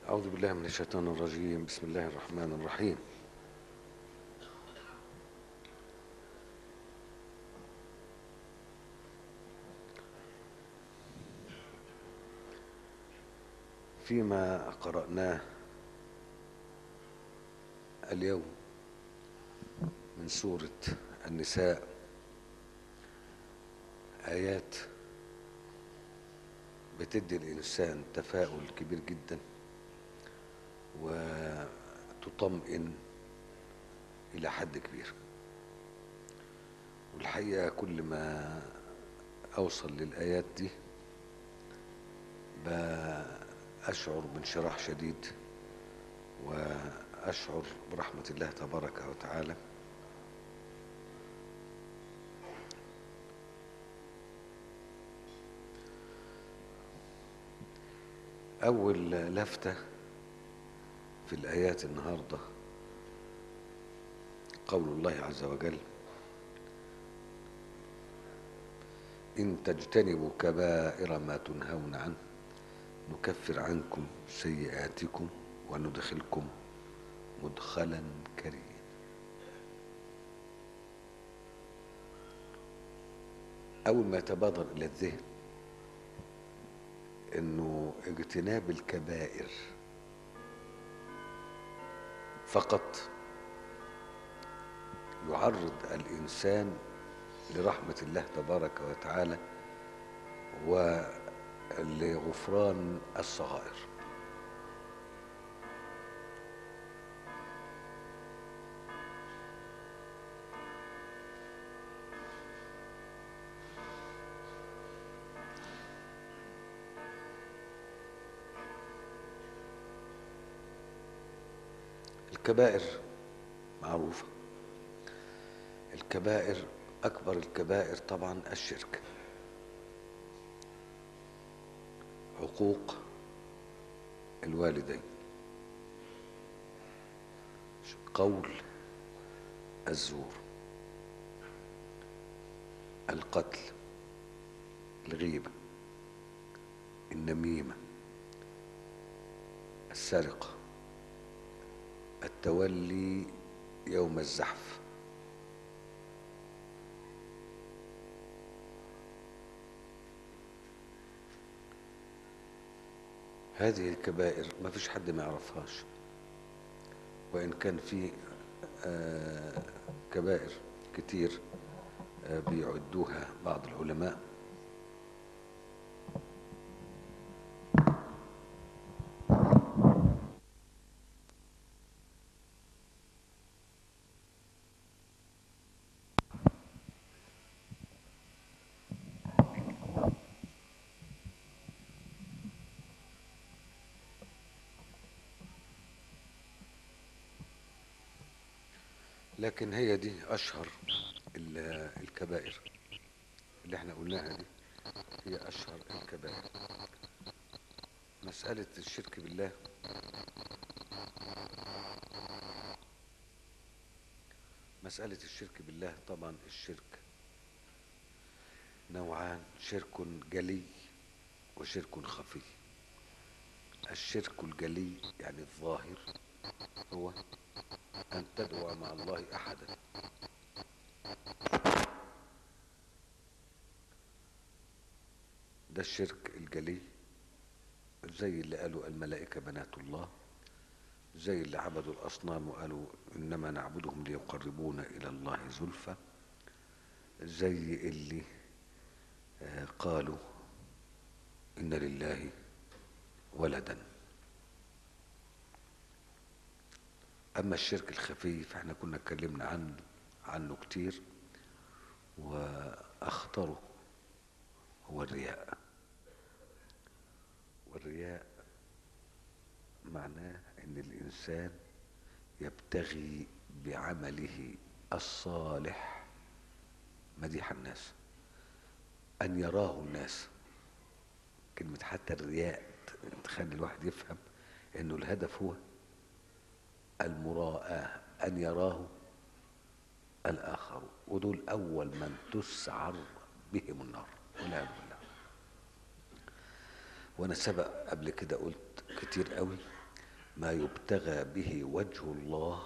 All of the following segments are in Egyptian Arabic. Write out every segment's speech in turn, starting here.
أعوذ بالله من الشيطان الرجيم بسم الله الرحمن الرحيم فيما قرأناه اليوم من سورة النساء آيات بتدي الإنسان تفاؤل كبير جدا وتطمئن إلى حد كبير والحقيقة كل ما أوصل للآيات دي بأشعر بانشراح شديد وأشعر برحمة الله تبارك وتعالى أول لفتة في الآيات النهاردة قول الله عز وجل إن تجتنبوا كبائر ما تنهون عنه نكفر عنكم سيئاتكم وندخلكم مدخلا كريما أول ما يتبادر إلى الذهن انه اجتناب الكبائر فقط يعرض الانسان لرحمه الله تبارك وتعالى ولغفران الصغائر الكبائر معروفة الكبائر أكبر الكبائر طبعا الشرك عقوق الوالدين قول الزور القتل الغيبة النميمة السرقة التولي يوم الزحف هذه الكبائر ما فيش حد ما يعرفهاش وإن كان في آه كبائر كتير آه بيعدوها بعض العلماء لكن هي دي أشهر الكبائر اللي احنا قلناها دي هي أشهر الكبائر مسألة الشرك بالله مسألة الشرك بالله طبعا الشرك نوعان شرك جلي وشرك خفي الشرك الجلي يعني الظاهر هو أن تدعو مع الله أحدا ده الشرك الجلي زي اللي قالوا الملائكة بنات الله زي اللي عبدوا الأصنام وقالوا إنما نعبدهم ليقربونا إلى الله زلفى زي اللي قالوا إن لله ولدا أما الشرك الخفي فإحنا كنا اتكلمنا عنه عنه كتير وأخطره هو الرياء والرياء معناه أن الإنسان يبتغي بعمله الصالح مديح الناس أن يراه الناس كلمة حتى الرياء تخلي الواحد يفهم أنه الهدف هو المراءة أن يراه الآخر ودول أول من تسعر بهم النار والعياذ بالله وأنا سبق قبل كده قلت كتير قوي ما يبتغى به وجه الله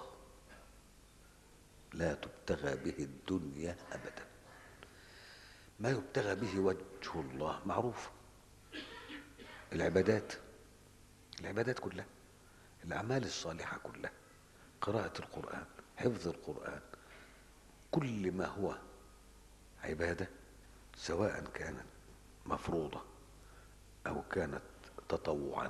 لا تبتغى به الدنيا ابدا ما يبتغى به وجه الله معروف العبادات العبادات كلها الاعمال الصالحه كلها قراءه القران حفظ القران كل ما هو عباده سواء كانت مفروضه او كانت تطوعا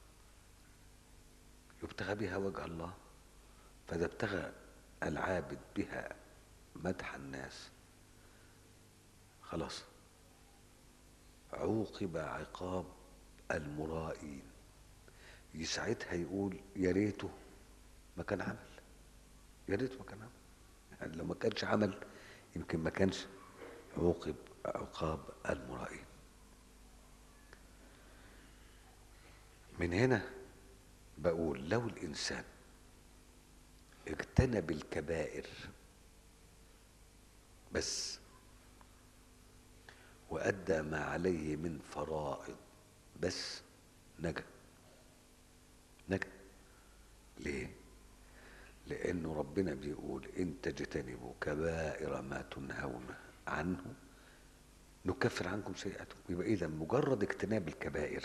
يبتغى بها وجه الله فاذا ابتغى العابد بها مدح الناس خلاص عوقب عقاب المرائين ساعتها يقول يا ريته ما كان عمل يا ريته ما كان عمل يعني لو ما كانش عمل يمكن ما كانش عوقب عقاب المرائين من هنا بقول لو الانسان اجتنب الكبائر بس وادى ما عليه من فرائض بس نجا نجا ليه لانه ربنا بيقول ان تجتنبوا كبائر ما تنهون عنه نكفر عنكم سيئاتكم يبقى اذا مجرد اجتناب الكبائر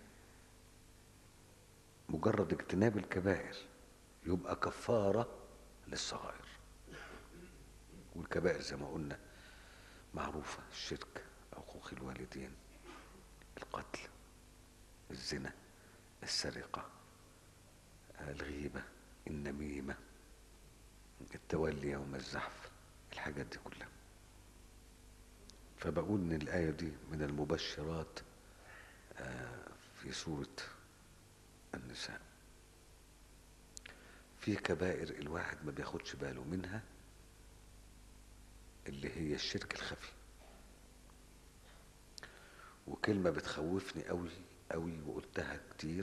مجرد اجتناب الكبائر يبقى كفارة للصغائر والكبائر زي ما قلنا معروفة الشرك عقوق الوالدين القتل الزنا السرقة الغيبة النميمة التولي يوم الزحف الحاجات دي كلها فبقول ان الآية دي من المبشرات في سورة النساء في كبائر الواحد ما بياخدش باله منها اللي هي الشرك الخفي وكلمة بتخوفني قوي قوي وقلتها كتير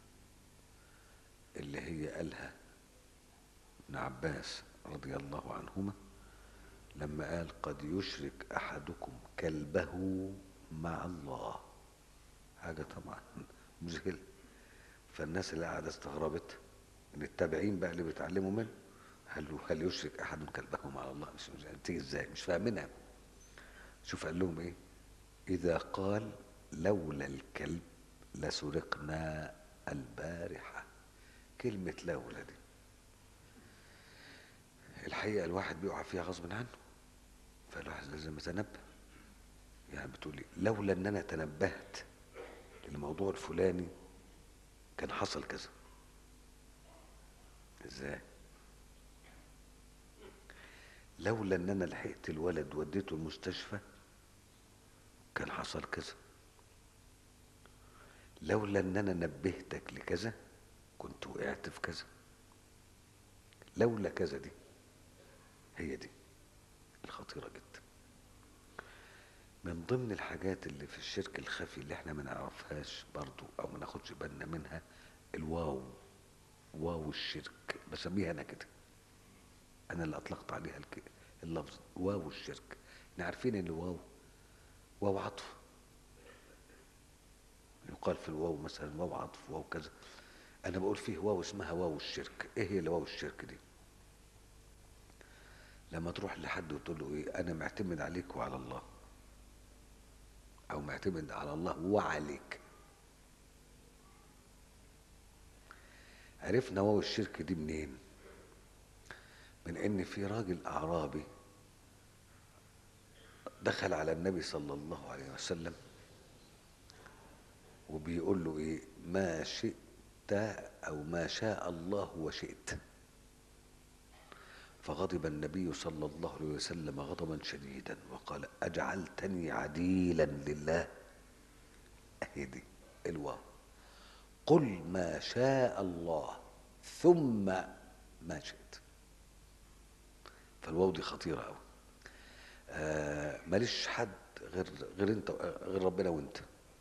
اللي هي قالها ابن عباس رضي الله عنهما لما قال قد يشرك احدكم كلبه مع الله حاجة طبعا مذهلة فالناس اللي قاعدة استغربت ان التابعين بقى اللي بيتعلموا منه هل هل يشرك احد كلبه مع الله مش مش تيجي ازاي مش فاهمينها شوف قال لهم ايه اذا قال لولا الكلب لسرقنا البارحه كلمه لولا دي الحقيقه الواحد بيقع فيها غصب عنه فالواحد لازم يتنبه يعني بتقولي لولا ان انا تنبهت للموضوع الفلاني كان حصل كذا ازاي لولا ان انا لحقت الولد وديته المستشفى كان حصل كذا لولا ان انا نبهتك لكذا كنت وقعت في كذا لولا كذا دي هي دي الخطيرة جدا من ضمن الحاجات اللي في الشرك الخفي اللي احنا ما نعرفهاش برضو او ما ناخدش بالنا منها الواو واو الشرك بسميها انا كده انا اللي اطلقت عليها الك... اللفظ واو الشرك احنا عارفين ان الواو واو عطف يقال في الواو مثلا واو عطف واو كذا انا بقول فيه واو اسمها واو الشرك ايه هي واو الشرك دي لما تروح لحد وتقول له ايه انا معتمد عليك وعلى الله او معتمد على الله وعليك عرفنا واو الشرك دي منين من ان في راجل اعرابي دخل على النبي صلى الله عليه وسلم وبيقول له ايه ما شئت او ما شاء الله وشئت فغضب النبي صلى الله عليه وسلم غضبا شديدا وقال اجعلتني عديلا لله اهدي الواو قل ما شاء الله ثم ما شئت فالواو دي خطيره قوي آه ماليش حد غير غير انت غير ربنا وانت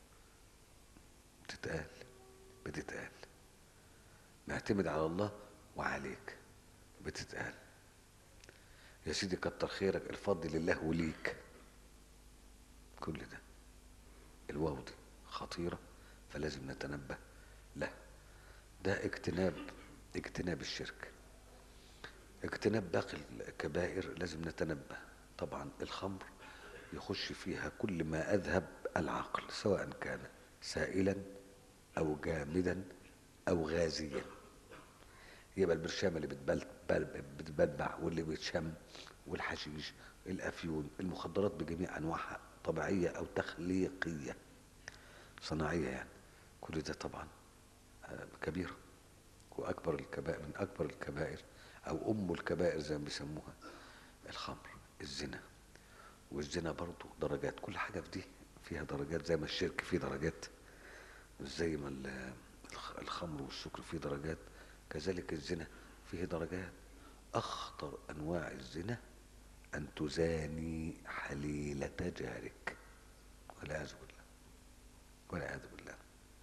بتتقال بتتقال معتمد على الله وعليك بتتقال يا سيدي كتر خيرك الفضل لله وليك كل ده الواو دي خطيرة فلازم نتنبه له ده اجتناب اجتناب الشرك اجتناب باقي الكبائر لازم نتنبه طبعا الخمر يخش فيها كل ما اذهب العقل سواء كان سائلا او جامدا او غازيا يبقى البرشام اللي بتبل- بل- بتبلبع واللي بيتشم والحشيش الافيون المخدرات بجميع انواعها طبيعيه او تخليقيه صناعيه يعني كل ده طبعا آه، كبيره واكبر الكبائر من اكبر الكبائر او ام الكبائر زي ما بيسموها الخمر الزنا والزنا برضه درجات كل حاجه في دي فيها درجات زي ما الشرك فيه درجات زي ما ال- الخ- الخمر والسكر فيه درجات كذلك الزنا فيه درجات اخطر انواع الزنا ان تزاني حليله جارك والعياذ بالله والعياذ بالله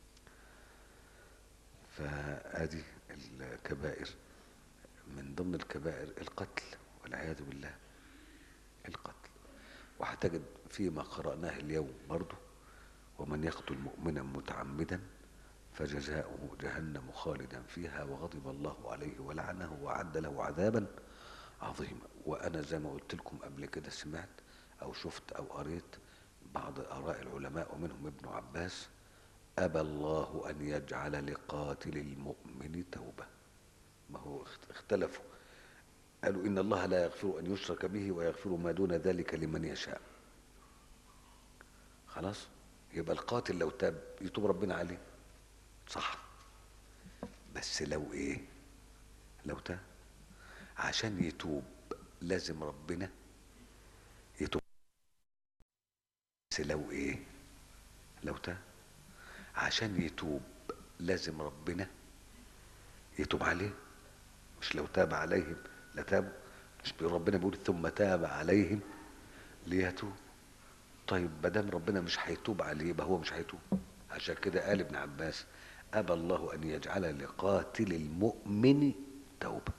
فادي الكبائر من ضمن الكبائر القتل والعياذ بالله القتل وهتجد فيما قرأناه اليوم برضه ومن يقتل مؤمنا متعمدا فجزاؤه جهنم خالدا فيها وغضب الله عليه ولعنه وأعد له عذابا عظيما وأنا زي ما قلت لكم قبل كده سمعت أو شفت أو قريت بعض آراء العلماء ومنهم ابن عباس أبى الله أن يجعل لقاتل المؤمن توبة ما هو اخت- اختلفوا قالوا إن الله لا يغفر أن يشرك به ويغفر ما دون ذلك لمن يشاء خلاص يبقى القاتل لو تاب يتوب ربنا عليه صح بس لو ايه لو تاب عشان يتوب لازم ربنا يتوب بس لو ايه لو تاب عشان يتوب لازم ربنا يتوب عليه مش لو تاب عليهم لتابوا مش بي- ربنا بيقول ثم تاب عليهم ليتوب طيب ما دام ربنا مش هيتوب عليه يبقى هو مش هيتوب عشان كده قال ابن عباس ابى الله ان يجعل لقاتل المؤمن توبه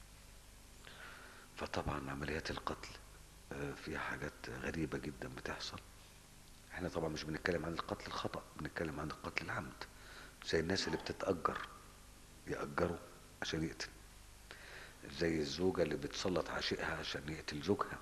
فطبعا عمليات القتل آه، فيها حاجات غريبه جدا بتحصل احنا طبعا مش بنتكلم عن القتل الخطا بنتكلم عن القتل العمد زي الناس اللي بتتاجر ياجروا عشان يقتل زي الزوجه اللي بتسلط عشيقها عشان يقتل زوجها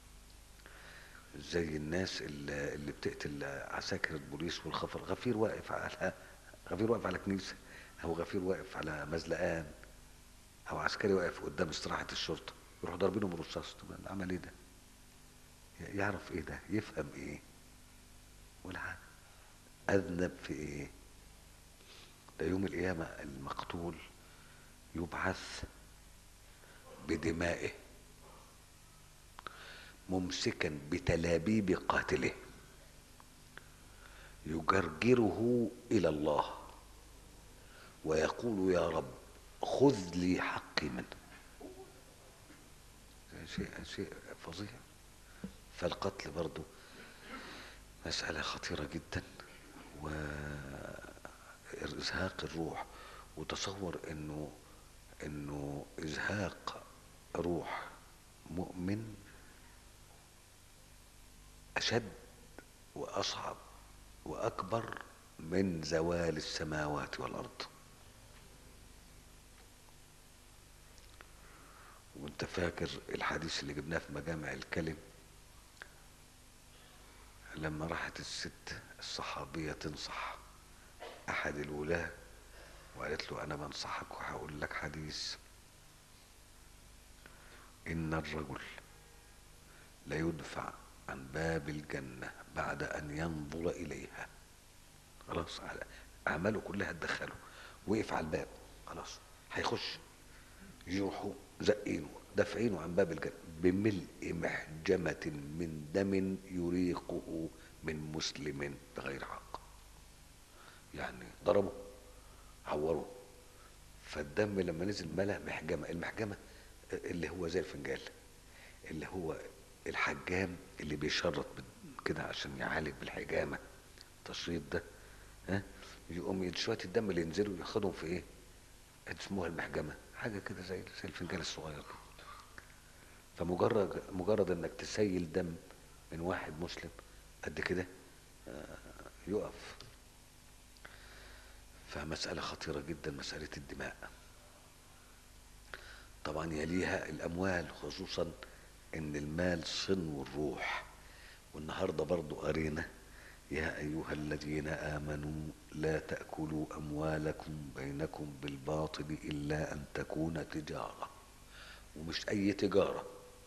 زي الناس اللي اللي بتقتل عساكر البوليس والخفر غفير واقف على غفير واقف على كنيسه او غفير واقف على مزلقان او عسكري واقف قدام استراحه الشرطه يروح ضاربينه برصاص طب ده عمل ايه ده؟ يعرف ايه ده؟ يفهم ايه؟ ولا حاجه اذنب في ايه؟ ده يوم القيامه المقتول يبعث بدمائه ممسكا بتلابيب قاتله يجرجره الى الله ويقول يا رب خذ لي حقي منه ده شيء شيء فظيع فالقتل برضو مسألة خطيرة جدا وإزهاق الروح وتصور انه انه ازهاق روح مؤمن أشد وأصعب وأكبر من زوال السماوات والأرض وانت فاكر الحديث اللي جبناه في مجامع الكلم لما راحت الست الصحابية تنصح أحد الولاة وقالت له أنا بنصحك وهقول لك حديث إن الرجل ليدفع عن باب الجنة بعد أن ينظر إليها خلاص أعماله كلها تدخله وقف على الباب خلاص هيخش يروحوا زقينه دافعينه عن باب الجنة بملء محجمة من دم يريقه من مسلم بغير حق يعني ضربه عوره فالدم لما نزل ملا محجمة المحجمة اللي هو زي الفنجان اللي هو الحجام اللي بيشرط كده عشان يعالج بالحجامة التشريط ده ها يقوم شوية الدم اللي ينزلوا ياخدهم في ايه اسموها المحجمة حاجة كده زي زي الفنجان الصغير فمجرد مجرد انك تسيل دم من واحد مسلم قد كده آه، يقف فمسألة خطيرة جدا مسألة الدماء طبعا يليها الأموال خصوصا إن المال صنو الروح والنهاردة برضو قرينا يا أيها الذين آمنوا لا تأكلوا أموالكم بينكم بالباطل إلا أن تكون تجارة ومش أي تجارة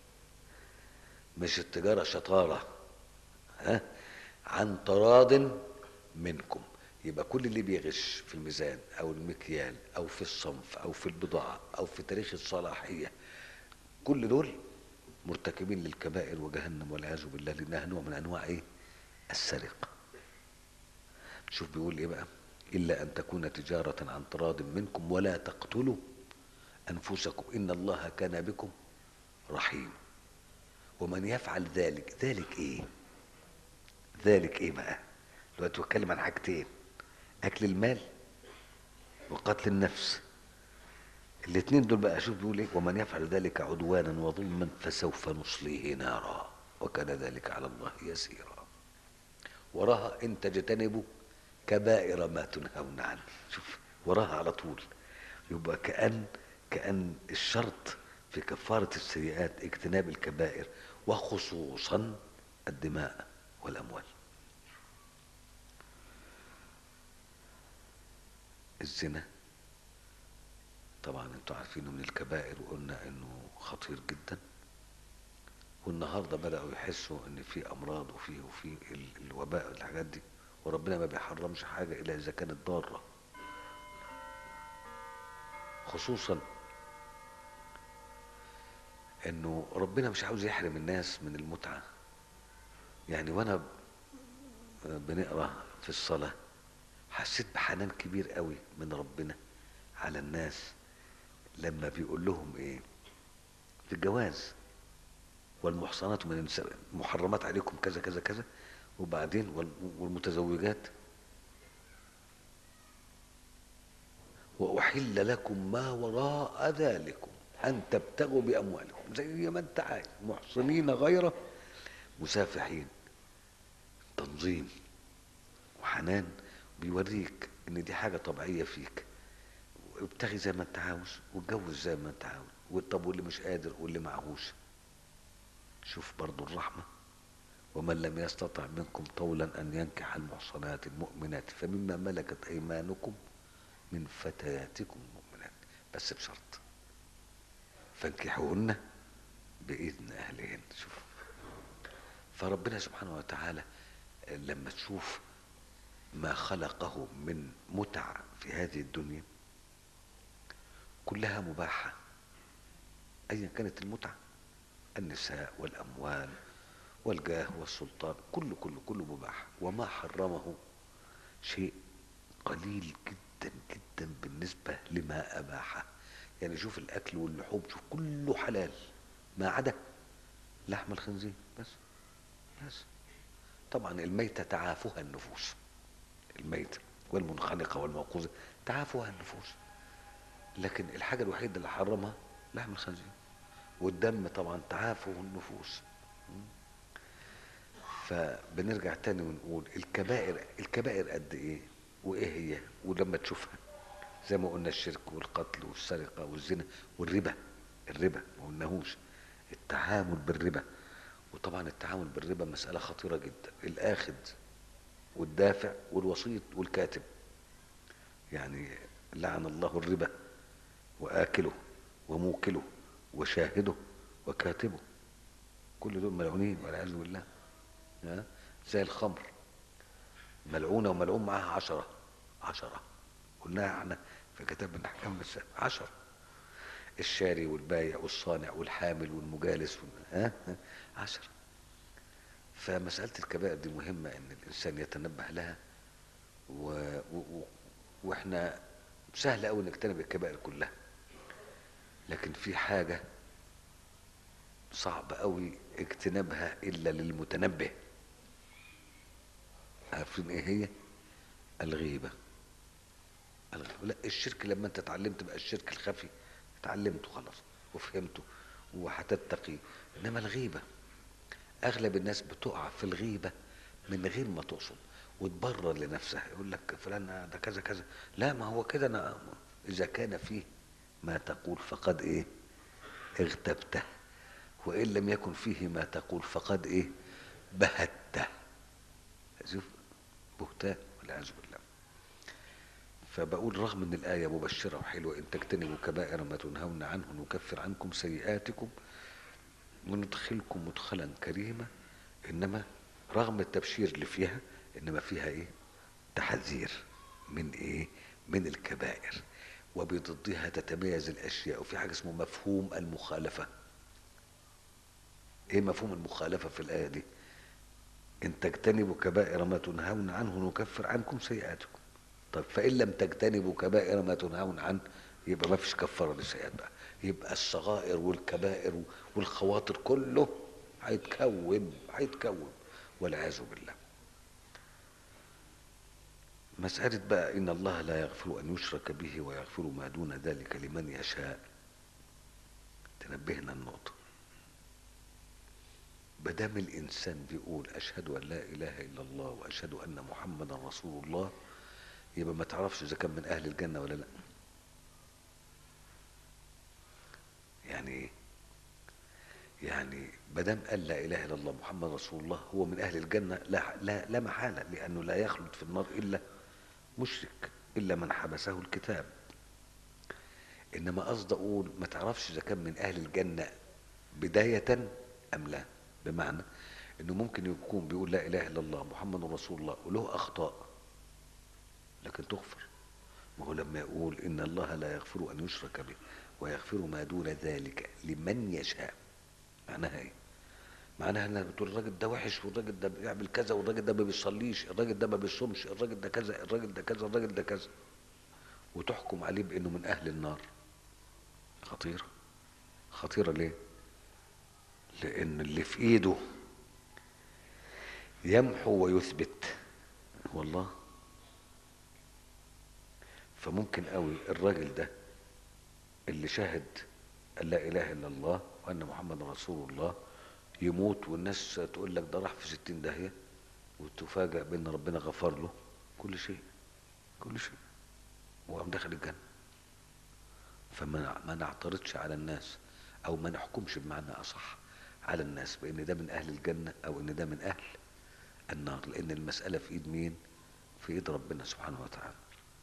مش التجارة شطارة ها عن تراض منكم يبقى كل اللي بيغش في الميزان او المكيال او في الصنف او في البضاعة او في تاريخ الصلاحية كل دول مرتكبين للكبائر وجهنم والعياذ بالله لانها نوع من انواع ايه السرقة شوف بيقول ايه بقى الا ان تكون تجارة عن تراض منكم ولا تقتلوا انفسكم ان الله كان بكم رحيم ومن يفعل ذلك ذلك ايه ذلك ايه بقى دلوقتي بتكلم عن حاجتين اكل المال وقتل النفس الاثنين دول بقى شوف بيقول ايه ومن يفعل ذلك عدوانا وظلما فسوف نصليه نارا وكان ذلك على الله يسيرا وراها ان تجتنبوا كبائر ما تنهون عنه شوف وراها على طول يبقى كأن كأن الشرط في كفارة السيئات اجتناب الكبائر وخصوصا الدماء والأموال الزنا طبعا انتوا عارفين من الكبائر وقلنا انه خطير جدا والنهارده بدأوا يحسوا ان في امراض وفي وفي ال- الوباء والحاجات دي وربنا ما بيحرمش حاجة الا اذا كانت ضارة خصوصا انه ربنا مش عاوز يحرم الناس من المتعة يعني وانا بنقرا في الصلاة حسيت بحنان كبير قوي من ربنا على الناس لما بيقول لهم ايه في الجواز والمحصنات من النساء محرمات عليكم كذا كذا كذا وبعدين وال- والمتزوجات وأحل لكم ما وراء ذلكم أن تبتغوا بأموالكم زي ما أنت عايز محصنين غير مسافحين تنظيم وحنان بيوريك ان دي حاجه طبيعيه فيك ابتغي زي ما انت عاوز واتجوز زي ما انت عاوز طب واللي مش قادر واللي معهوش شوف برضو الرحمه ومن لم يستطع منكم طولا ان ينكح المحصنات المؤمنات فمما ملكت ايمانكم من فتياتكم المؤمنات بس بشرط فانكحوهن باذن اهلهن شوف فربنا سبحانه وتعالى لما تشوف ما خلقه من متع في هذه الدنيا كلها مباحة أيا كانت المتعة النساء والأموال والجاه والسلطان كله كله كله مباح وما حرمه شيء قليل جدا جدا بالنسبة لما أباحه يعني شوف الأكل واللحوم شوف كله حلال ما عدا لحم الخنزير بس بس طبعا الميتة تعافها النفوس الميتة والمنخنقة والموقوذة تعافها النفوس لكن الحاجة الوحيدة اللي حرمها لحم الخنزير والدم طبعا تعافه النفوس فبنرجع تاني ونقول الكبائر الكبائر قد ايه وايه هي ولما تشوفها زي ما قلنا الشرك والقتل والسرقة والزنا والربا الربا ما قلناهوش التعامل بالربا وطبعا التعامل بالربا مسألة خطيرة جدا الآخذ والدافع والوسيط والكاتب يعني لعن الله الربا وآكله وموكله وشاهده وكاتبه كل دول ملعونين والعياذ بالله ها؟ زي الخمر ملعونة وملعون معاها عشرة عشرة قلناها احنا في كتاب من أحكام بس عشرة الشاري والبايع والصانع والحامل والمجالس وال... ها؟ ها؟ عشرة فمسألة الكبائر دي مهمة إن الإنسان يتنبه لها و... و... و... وإحنا سهل أوي نجتنب الكبائر كلها لكن في حاجة صعب أوي اجتنابها إلا للمتنبه عارفين إيه هي؟ الغيبة الغيبة لا الشرك لما أنت اتعلمت بقى الشرك الخفي اتعلمته خلاص وفهمته وهتتقي إنما الغيبة اغلب الناس بتقع في الغيبه من غير ما تقصد وتبرر لنفسها يقول لك فلان ده كذا كذا لا ما هو كده انا اذا كان فيه ما تقول فقد ايه اغتبته وان لم يكن فيه ما تقول فقد ايه بهته شوف بهتان والعياذ بالله فبقول رغم ان الايه مبشره وحلوه ان تجتنبوا كبائر ما تنهون عنه نكفر عنكم سيئاتكم وندخلكم مدخلا كريما انما رغم التبشير اللي فيها انما فيها ايه تحذير من ايه من الكبائر وبضدها تتميز الاشياء وفي حاجه اسمه مفهوم المخالفه ايه مفهوم المخالفه في الايه دي ان تجتنبوا كبائر ما تنهون عنه نكفر عنكم سيئاتكم طب فان لم تجتنبوا كبائر ما تنهون عنه يبقى ما فيش كفاره للسيئات بقى يبقى الصغائر والكبائر والخواطر كله هيتكوم هيتكوم والعياذ بالله مسألة بقى إن الله لا يغفر أن يشرك به ويغفر ما دون ذلك لمن يشاء تنبهنا النقطة بدام الإنسان بيقول أشهد أن لا إله إلا الله وأشهد أن محمدا رسول الله يبقى ما تعرفش إذا كان من أهل الجنة ولا لأ يعني إيه؟ يعني بدام قال لا اله الا الله محمد رسول الله هو من اهل الجنه لا لا لا محاله لانه لا يخلد في النار الا مشرك الا من حبسه الكتاب انما قصد اقول ما تعرفش اذا كان من اهل الجنه بدايه ام لا بمعنى انه ممكن يكون بيقول لا اله الا الله محمد رسول الله وله اخطاء لكن تغفر ما هو لما يقول ان الله لا يغفر ان يشرك به ويغفر ما دون ذلك لمن يشاء معناها ايه معناها انك بتقول الراجل ده وحش والراجل ده بيعمل كذا والراجل ده ما بيصليش الراجل ده ما بيصومش الراجل ده كذا الراجل ده كذا الراجل ده كذا وتحكم عليه بانه من اهل النار خطيره خطيره ليه لان اللي في ايده يمحو ويثبت والله فممكن قوي الراجل ده اللي شهد أن لا إله إلا الله وأن محمد رسول الله يموت والناس تقول لك ده راح في ستين داهية وتفاجأ بأن ربنا غفر له كل شيء كل شيء وقام داخل الجنة فما ما نعترضش على الناس أو ما نحكمش بمعنى أصح على الناس بأن ده من أهل الجنة أو أن ده من أهل النار لأن المسألة في إيد مين؟ في إيد ربنا سبحانه وتعالى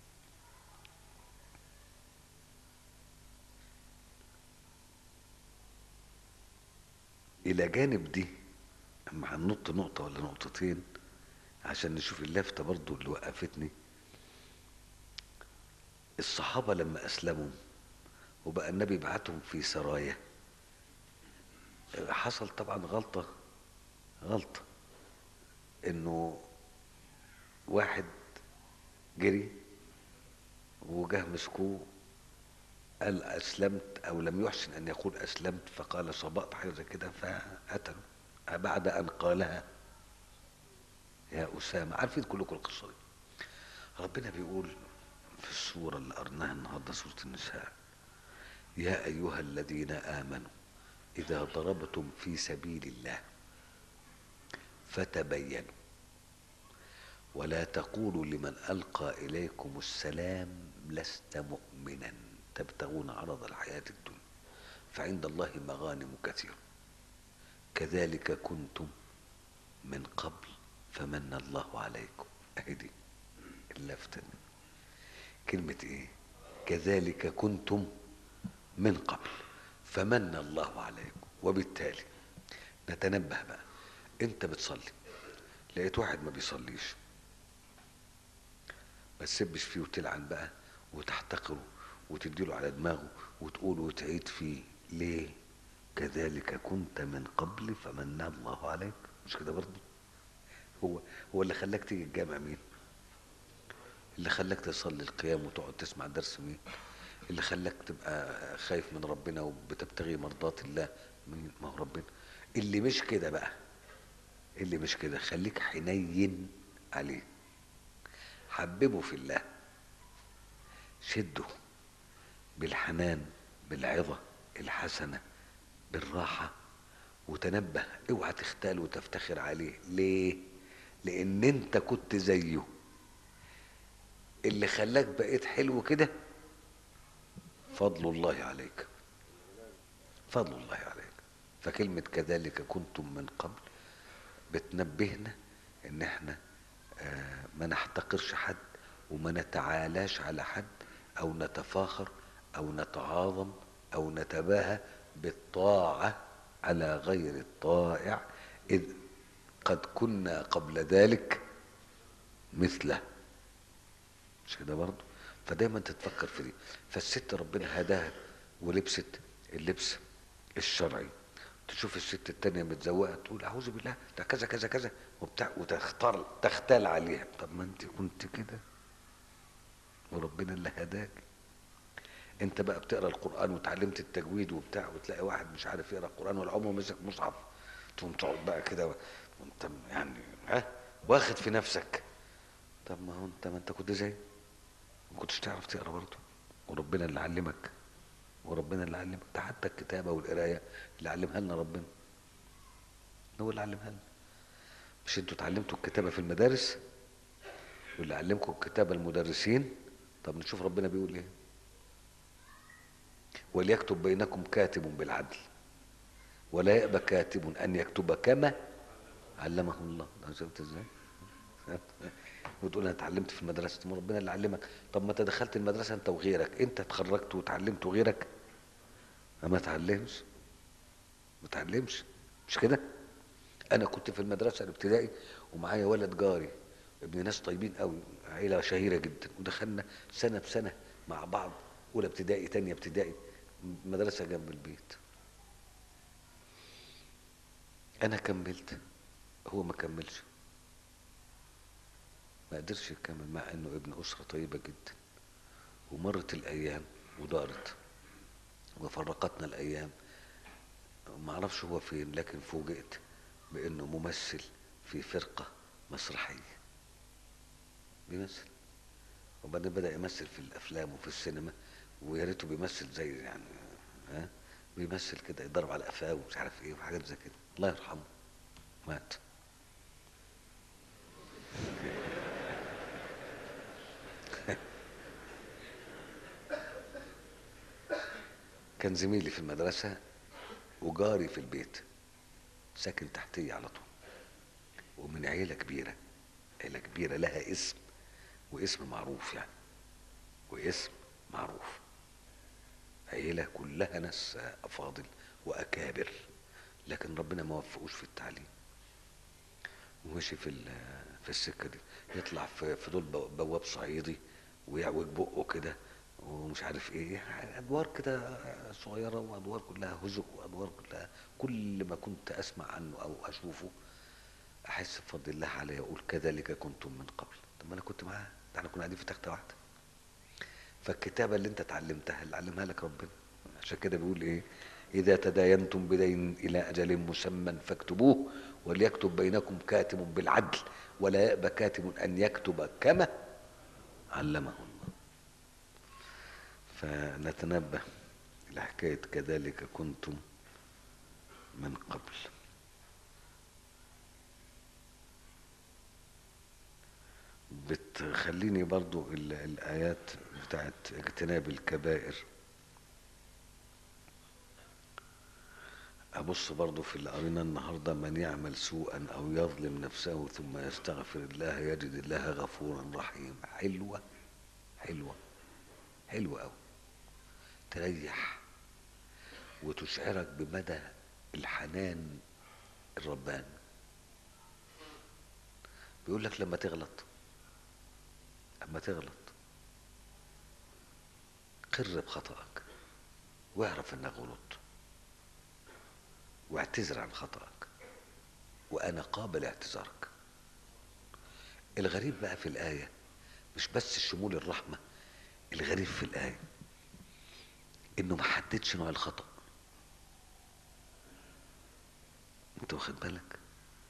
الى جانب دي اما هننط نقطه ولا نقطتين عشان نشوف اللفته برضو اللي وقفتني الصحابه لما اسلموا وبقى النبي يبعتهم في سرايا حصل طبعا غلطه غلطه انه واحد جري وجه مسكوه قال اسلمت او لم يحسن ان يقول اسلمت فقال صبأت حاجه زي كده فقتلوا بعد ان قالها يا اسامه عارفين كلكم القصه دي ربنا بيقول في السوره اللي قرناها النهارده سوره النساء يا ايها الذين امنوا اذا ضربتم في سبيل الله فتبينوا ولا تقولوا لمن القى اليكم السلام لست مؤمنا تبتغون عرض الحياة الدنيا فعند الله مغانم كثيرة كذلك كنتم من قبل فمن الله عليكم اهدي اللفتة دي كلمة ايه كذلك كنتم من قبل فمن الله عليكم وبالتالي نتنبه بقى انت بتصلي لقيت واحد ما بيصليش ما تسبش فيه وتلعن بقى وتحتقره وتديله على دماغه وتقول وتعيد فيه ليه كذلك كنت من قبل فمن الله عليك مش كده برضه هو هو اللي خلاك تيجي الجامع مين اللي خلاك تصلي القيام وتقعد تسمع درس مين اللي خلاك تبقى خايف من ربنا وبتبتغي مرضات الله مين ما هو ربنا اللي مش كده بقى اللي مش كده خليك حنين عليه حببه في الله شده بالحنان بالعظة الحسنة بالراحة وتنبه اوعى تختال وتفتخر عليه ليه لان انت كنت زيه اللي خلاك بقيت حلو كده فضل الله عليك فضل الله عليك فكلمة كذلك كنتم من قبل بتنبهنا ان احنا آه، ما نحتقرش حد وما نتعالاش على حد او نتفاخر او نتعاظم او نتباهى بالطاعة على غير الطائع اذ قد كنا قبل ذلك مثله مش كده برضه فدايما تتفكر في دي فالست ربنا هداها ولبست اللبس الشرعي تشوف الست التانية متزوقة تقول أعوذ بالله ده كذا كذا كذا وبتاع وتختار تختال عليها طب ما أنت كنت كده وربنا اللي هداك أنت بقى بتقرا القرآن وتعلمت التجويد وبتاع وتلاقي واحد مش عارف يقرا القرآن ولا عمره مسك مصحف تقوم تقعد بقى كده وأنت يعني ها واخد في نفسك طب ما هو أنت ما أنت كنت زي ما كنتش تعرف تقرا برضه وربنا اللي علمك وربنا اللي علمك ده حتى الكتابه والقرايه اللي علمها لنا ربنا هو اللي علمها لنا مش انتوا اتعلمتوا الكتابه في المدارس واللي علمكم الكتابه المدرسين طب نشوف ربنا بيقول ايه وليكتب بينكم كاتب بالعدل ولا يأبى كاتب ان يكتب كما علمه الله ده شفت ازاي وتقول انا اتعلمت في المدرسه طب ما ربنا اللي علمك طب ما انت دخلت المدرسه انت وغيرك انت اتخرجت وتعلمت وغيرك ما اتعلمش ما اتعلمش مش كده انا كنت في المدرسه الابتدائي ومعايا ولد جاري ابن ناس طيبين قوي عيله شهيره جدا ودخلنا سنه بسنه مع بعض اولى ابتدائي تانية ابتدائي مدرسه جنب البيت انا كملت هو ما كملش ما قدرش يكمل مع انه ابن اسره طيبه جدا ومرت الايام ودارت وفرقتنا الايام ما اعرفش هو فين لكن فوجئت بانه ممثل في فرقه مسرحيه بيمثل وبعدين بدا يمثل في الافلام وفي السينما ويا ريته بيمثل زي يعني ها بيمثل كده يضرب على قفاه ومش عارف ايه وحاجات زي كده الله يرحمه مات كان زميلي في المدرسة وجاري في البيت ساكن تحتي على طول ومن عيلة كبيرة عيلة كبيرة لها اسم واسم معروف يعني واسم معروف عيلة كلها ناس أفاضل وأكابر لكن ربنا ما وفقوش في التعليم ومشي في في السكة دي يطلع في في دول بواب صعيدي ويعوج بقه كده ومش عارف ايه يعني ادوار كده صغيره وادوار كلها هزء وادوار كلها كل ما كنت اسمع عنه او اشوفه احس بفضل الله علي اقول كذلك كنتم من قبل طب ما انا كنت معاه ده احنا كنا قاعدين في تخته واحده فالكتابه اللي انت اتعلمتها اللي علمها لك ربنا عشان كده بيقول ايه اذا تداينتم بدين الى اجل مسمى فاكتبوه وليكتب بينكم كاتب بالعدل ولا يأبى كاتب ان يكتب كما علمه الله فنتنبه لحكاية كذلك كنتم من قبل بتخليني برضو الآيات بتاعت اجتناب الكبائر أبص برضو في اللي قرينا النهاردة من يعمل سوءا أو يظلم نفسه ثم يستغفر الله يجد الله غفورا رحيما حلوة حلوة حلوة أوي تريح وتشعرك بمدى الحنان الرباني بيقول لك لما تغلط اما تغلط قر بخطأك واعرف انك غلطت واعتذر عن خطأك وانا قابل اعتذارك الغريب بقى في الآية مش بس شمول الرحمة الغريب في الآية انه ما حددش نوع الخطأ انت واخد بالك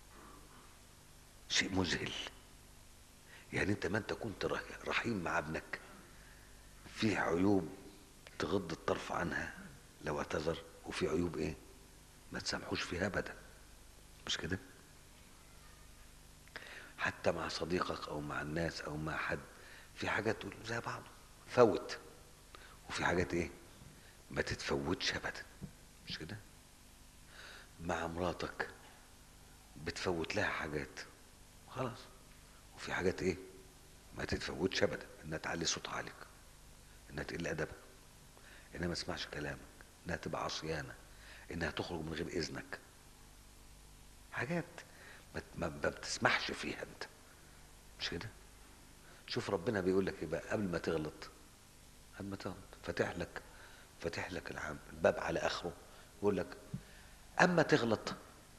شيء مذهل يعني انت ما انت كنت رحيم مع ابنك فيه عيوب تغض الطرف عنها لو اعتذر وفي عيوب ايه ما تسامحوش فيها ابدا مش كده حتى مع صديقك او مع الناس او مع حد في حاجات تقول زي بعض فوت وفي حاجات ايه ما تتفوتش ابدا مش كده مع مراتك بتفوت لها حاجات خلاص وفي حاجات ايه ما تتفوتش ابدا انها تعلي صوتها عليك انها تقل ادبها انها ما تسمعش كلامك انها تبقى عصيانه انها تخرج من غير اذنك حاجات ما, ما, ما بتسمحش فيها انت مش كده شوف ربنا بيقول لك ايه بقى قبل ما تغلط قبل ما تغلط فاتح لك فاتح لك العام الباب على اخره يقول لك اما تغلط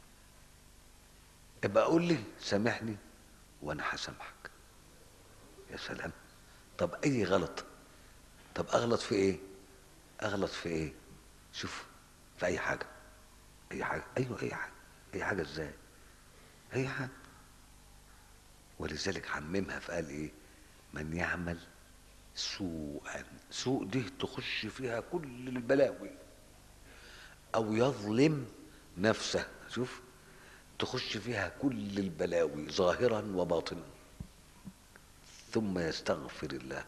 ابقى قول لي سامحني وانا هسامحك يا سلام طب اي غلط طب اغلط في ايه اغلط في ايه شوف في اي حاجه اي حاجه ايوه اي حاجه اي حاجه ازاي اي حاجه ولذلك حممها فقال ايه من يعمل سوءا سوء دي تخش فيها كل البلاوي او يظلم نفسه شوف تخش فيها كل البلاوي ظاهرا وباطنا ثم يستغفر الله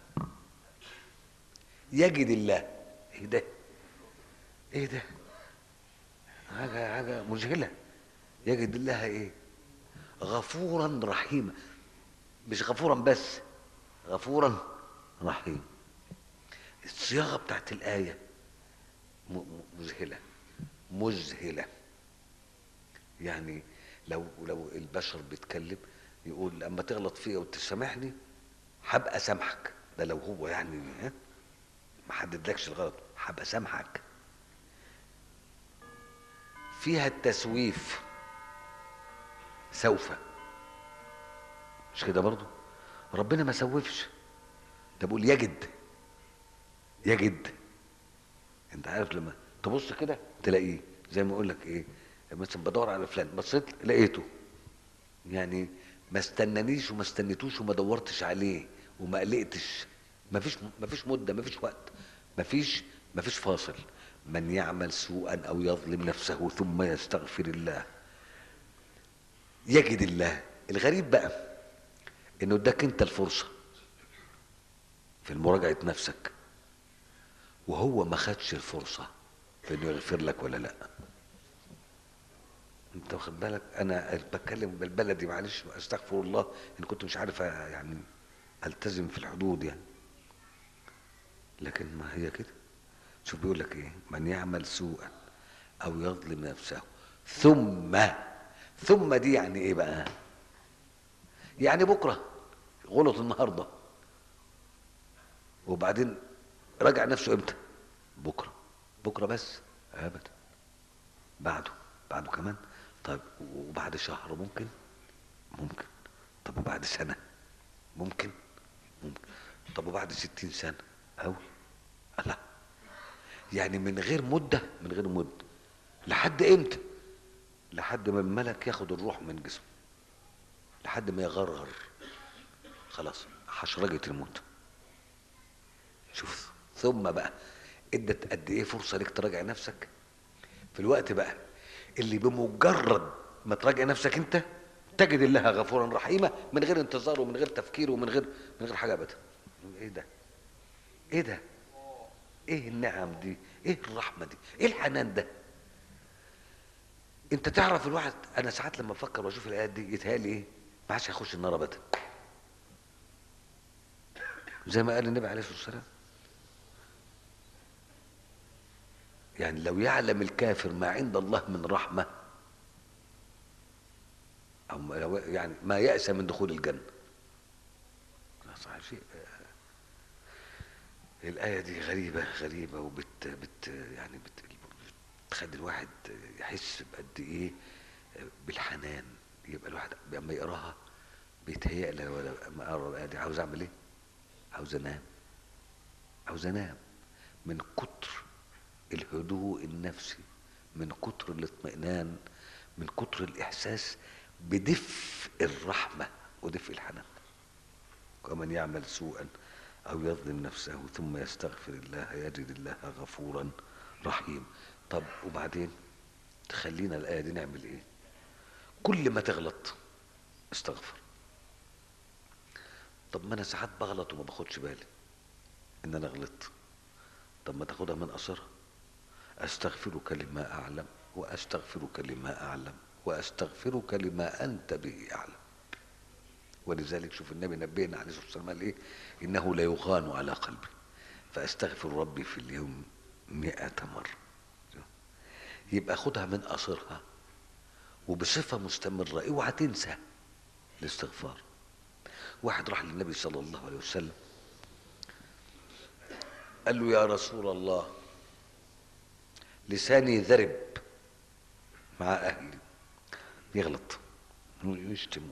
يجد الله ايه ده ايه ده حاجه حاجه مذهله يجد الله ايه غفورا رحيما مش غفورا بس غفورا رحيم الصياغه بتاعت الايه مذهله مذهله يعني لو لو البشر بيتكلم يقول لما تغلط فيا وتسامحني هبقى سامحك ده لو هو يعني ها ما حددلكش الغلط هبقى سامحك فيها التسويف سوف مش كده برضو ربنا ما سوفش ده بيقول يجد يجد انت عارف لما تبص كده تلاقيه زي ما اقول لك ايه مثلا بدور على فلان بصيت لقيته يعني ما استنانيش وما استنيتوش وما دورتش عليه وما قلقتش ما فيش ما فيش مده ما فيش وقت ما فيش ما فيش فاصل من يعمل سوءا او يظلم نفسه ثم يستغفر الله يجد الله الغريب بقى انه اداك انت الفرصه في مراجعه نفسك وهو ما خدش الفرصه في انه يغفر لك ولا لا انت واخد بالك انا بتكلم بالبلدي معلش استغفر الله ان كنت مش عارف يعني التزم في الحدود يعني لكن ما هي كده شوف بيقول لك ايه من يعمل سوءا او يظلم نفسه ثم ثم دي يعني ايه بقى يعني بكره غلط النهارده وبعدين راجع نفسه امتى بكره بكره بس ابدا بعده بعده كمان طيب وبعد شهر ممكن ممكن طب وبعد سنه ممكن ممكن طب وبعد ستين سنه أوي الله يعني من غير مدة من غير مدة لحد امتى لحد ما الملك ياخد الروح من جسمه لحد ما يغرغر خلاص حشرجة الموت شوف ثم بقى ادت قد ايه فرصة لك تراجع نفسك في الوقت بقى اللي بمجرد ما تراجع نفسك انت تجد الله غفورا رحيما من غير انتظار ومن غير تفكير ومن غير من غير حاجه ابدا ايه ده ايه ده ايه النعم دي ايه الرحمه دي ايه الحنان ده انت تعرف الواحد انا ساعات لما افكر واشوف الايات دي يتهيألي ايه ما عادش هيخش النار ابدا زي ما قال النبي عليه الصلاه والسلام يعني لو يعلم الكافر ما عند الله من رحمه او لو يعني ما يأس من دخول الجنه صحيح شيء الآية دي غريبة غريبة وبت بت يعني بت بتخلي الواحد يحس بقد إيه بالحنان يبقى الواحد لما يقراها بيتهيأ لي ولا لما أقرا الآية دي عاوز أعمل إيه؟ عاوز أنام عاوز أنام من كتر الهدوء النفسي من كتر الاطمئنان من كتر الإحساس بدفء الرحمة ودفء الحنان ومن يعمل سوءا أو يظلم نفسه ثم يستغفر الله يجد الله غفورا رحيم طب وبعدين تخلينا الآية دي نعمل إيه كل ما تغلط استغفر طب ما انا ساعات بغلط وما باخدش بالي ان انا غلطت طب ما تاخدها من قصرها استغفرك لما اعلم واستغفرك لما اعلم واستغفرك لما انت به اعلم ولذلك شوف النبي نبهنا عليه الصلاه والسلام قال ايه انه لا يغان على قلبي فاستغفر ربي في اليوم مئة مرة يبقى خدها من قصرها وبصفة مستمرة اوعى تنسى الاستغفار واحد راح للنبي صلى الله عليه وسلم قال له يا رسول الله لساني ذرب مع اهلي يغلط يشتم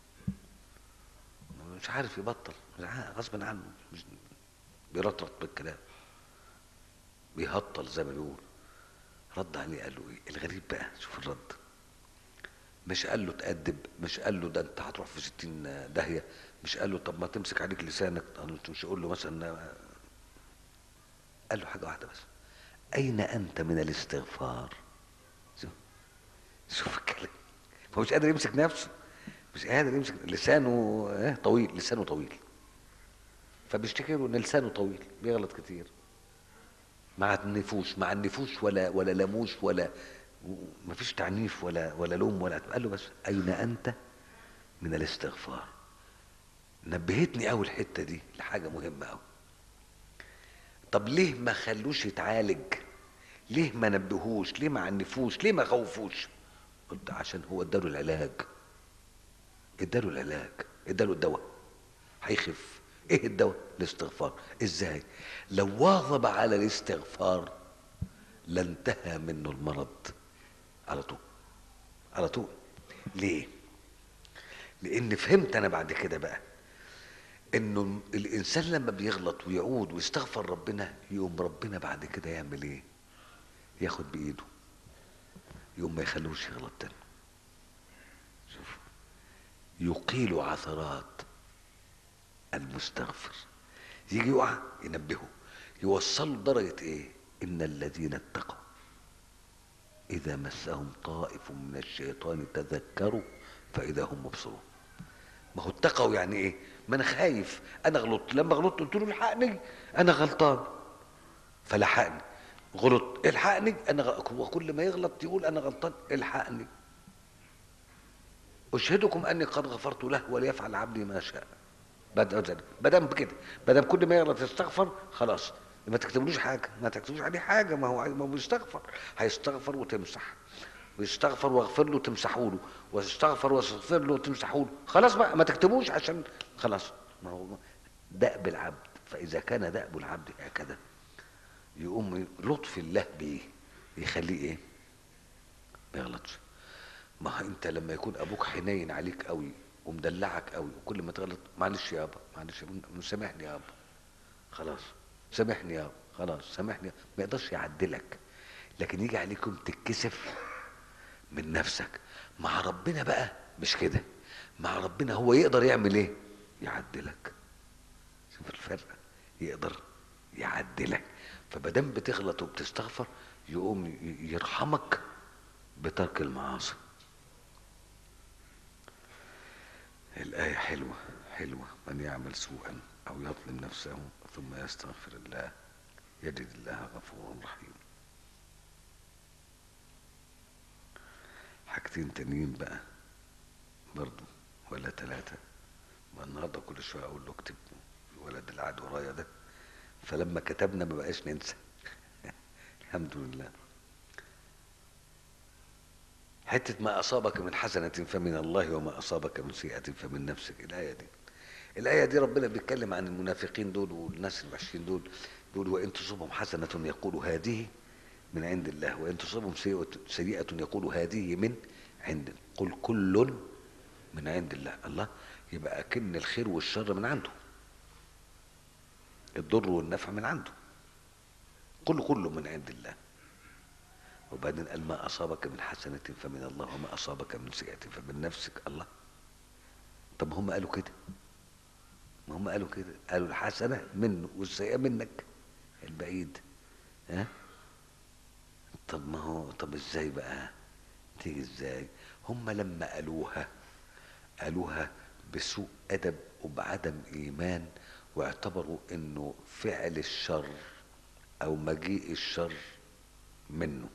مش عارف يبطل غصب عنه مش بيرطرط بالكلام بيهطل زي ما بيقول رد عليه قال له ايه الغريب بقى شوف الرد مش قال له تأدب مش قال له ده انت هتروح في ستين داهية مش قال له طب ما تمسك عليك لسانك مش يقول له مثلا قال له حاجة واحدة بس أين أنت من الاستغفار شوف شوف الكلام هو مش قادر يمسك نفسه مش قادر يمسك لسانه طويل لسانه طويل فبيشتكي له ان لسانه طويل بيغلط كتير مع النفوش مع النفوش ولا ولا لموش ولا ما فيش تعنيف ولا ولا لوم ولا قال له بس اين انت من الاستغفار نبهتني قوي الحته دي لحاجه مهمه قوي طب ليه ما خلوش يتعالج ليه ما نبهوش ليه ما عنفوش ليه ما خوفوش قلت عشان هو اداله العلاج اداله العلاج اداله الدواء هيخف ايه الدواء الاستغفار ازاي لو واظب على الاستغفار لانتهى منه المرض على طول على طول ليه لان فهمت انا بعد كده بقى انه الانسان لما بيغلط ويعود ويستغفر ربنا يقوم ربنا بعد كده يعمل ايه ياخد بايده يقوم ما يخلوش يغلط تاني شوف يقيل عثرات المستغفر يجي يقع ينبهه يوصل لدرجة ايه ان الذين اتقوا اذا مسهم طائف من الشيطان تذكروا فاذا هم مبصرون ما هو اتقوا يعني ايه ما انا خايف انا غلطت لما غلطت قلت له الحقني انا غلطان فلحقني غلط الحقني انا غ... هو كل ما يغلط يقول انا غلطان الحقني اشهدكم اني قد غفرت له وليفعل عبدي ما شاء ما دام كده ما دام كل ما يغلط يستغفر خلاص ما تكتبلوش حاجه ما تكتبوش عليه حاجه ما هو ما هو بيستغفر هيستغفر وتمسح ويستغفر واغفر له تمسحوا له واستغفر واستغفر له تمسحوا له خلاص بقى ما تكتبوش عشان خلاص ما هو دأب العبد فإذا كان دأب العبد هكذا يقوم لطف الله بيه يخليه ايه ما يغلطش ما انت لما يكون ابوك حنين عليك قوي ومدلعك قوي وكل ما تغلط معلش يابا معلش سامحني يابا خلاص سامحني يابا خلاص سامحني ما يقدرش يعدلك لكن يجي عليكم تتكسف من نفسك مع ربنا بقى مش كده مع ربنا هو يقدر يعمل ايه يعدلك شوف الفرق يقدر يعدلك فمادام بتغلط وبتستغفر يقوم يرحمك بترك المعاصي الآية حلوة حلوة من يعمل سوءا أو يظلم نفسه ثم يستغفر الله يجد الله غفورا رحيما حاجتين تانيين بقى برضو ولا ثلاثة ما النهاردة كل شوية أقول له اكتب الولد اللي قاعد ورايا ده فلما كتبنا ما بقاش ننسى الحمد لله حتة ما أصابك من حسنة فمن الله وما أصابك من سيئة فمن نفسك الآية دي الآية دي ربنا بيتكلم عن المنافقين دول والناس الوحشين دول بيقول وإن تصبهم حسنة يقول هذه من عند الله وإن تصبهم سيئة يقول هذه من عند قل كل من عند الله الله يبقى أكن الخير والشر من عنده الضر والنفع من عنده كل كله من عند الله وبعدين قال ما أصابك من حسنة فمن الله وما أصابك من سيئة فمن نفسك الله طب هم قالوا كده ما هم قالوا كده قالوا الحسنة منه والسيئة منك البعيد ها طب ما هو طب ازاي بقى تيجي ازاي هم لما قالوها قالوها بسوء أدب وبعدم ايمان واعتبروا انه فعل الشر او مجيء الشر منه